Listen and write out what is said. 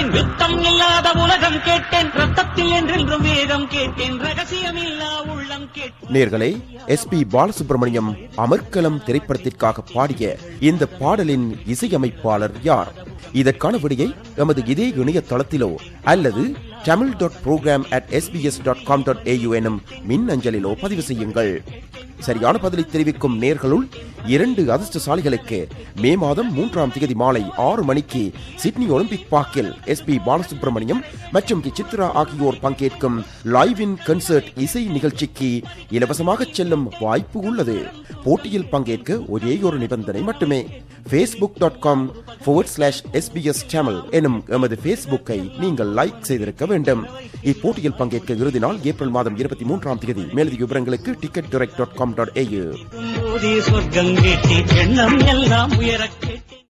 கேட்டேன் யுத்தம் இல்லாத உலகம் கேட்டேன் ரத்தத்தில் என்றென்றும் வேதம் கேட்டேன் ரகசியமில்லா உள்ளம் கேட்டேன் நேர்களே எஸ் பி பாலசுப்ரமணியம் அமர்க்கலம் திரைப்படத்திற்காக பாடிய இந்த பாடலின் இசையமைப்பாளர் யார் இதற்கான விடையை எமது இதே இணையதளத்திலோ அல்லது Tamil dot program at SBS dot com dot AU எனும் மின் அஞ்சலிலோ பதிவு செய்யுங்கள் சரியான பதிலை தெரிவிக்கும் நேர்களுள் இரண்டு அதிர்ஷ்டசாலிகளுக்கு மே மாதம் மூன்றாம் தேதி மாலை ஆறு மணிக்கு சிட்னி ஒலிம்பிக் பார்க்கில் எஸ் பி பாலசுப்ரமணியம் மற்றும் கி சித்ரா ஆகியோர் பங்கேற்கும் லைவ் இன் கன்சர்ட் இசை நிகழ்ச்சிக்கு இலவசமாக செல்லும் வாய்ப்பு உள்ளது போட்டியில் பங்கேற்க ஒரே ஒரு நிபந்தனை மட்டுமே Facebook dot com forward slash SBS channel எனும் எமது ஃபேஸ்புக்கை நீங்கள் லைக் செய்திருக்க வேண்டும் இப்போட்டியில் பங்கேற்க இறுதி நாள் ஏப்ரல் மாதம் இருபத்தி மூன்றாம் தேதி மேலதிக விவரங்களுக்கு ticket dot com dot AU போதே சொர்க்கம் கேட்டேன் எண்ணம் எல்லாம் உயரக் கேட்டேன்